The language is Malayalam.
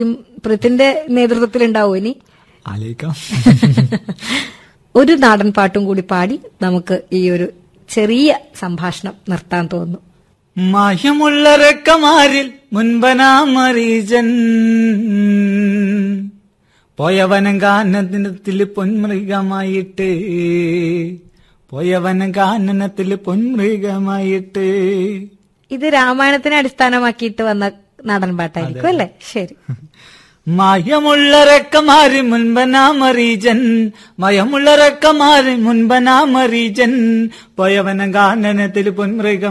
ഉം, പൃഥിന്റെ നേതൃത്വത്തിൽ ഉണ്ടാവും ഇനി ആലോചിക്കാം ഒരു നാടൻ പാട്ടും കൂടി പാടി നമുക്ക് ഈ ഒരു ചെറിയ സംഭാഷണം നിർത്താൻ തോന്നുന്നു മായമുള്ള രക്കമാരിൽ മുൻപനാമരീജൻ പോയവനം കാനനത്തിൽ പൊന്മൃഗമായിട്ട് പോയവനം കാനനത്തിൽ പൊന്മൃഗമായിട്ട് ഇത് രാമായണത്തിനെ അടിസ്ഥാനമാക്കിയിട്ട് വന്ന നാടൻ പാട്ടായിരിക്കും അല്ലേ ശരി മയമുള്ള രക്കമാരി മുൻപനാമരീജൻ മയമുള്ള രക്കമാരി മുൻപനാമരീജൻ പോയവനം കാനനത്തിൽ പൊന്മൃഗം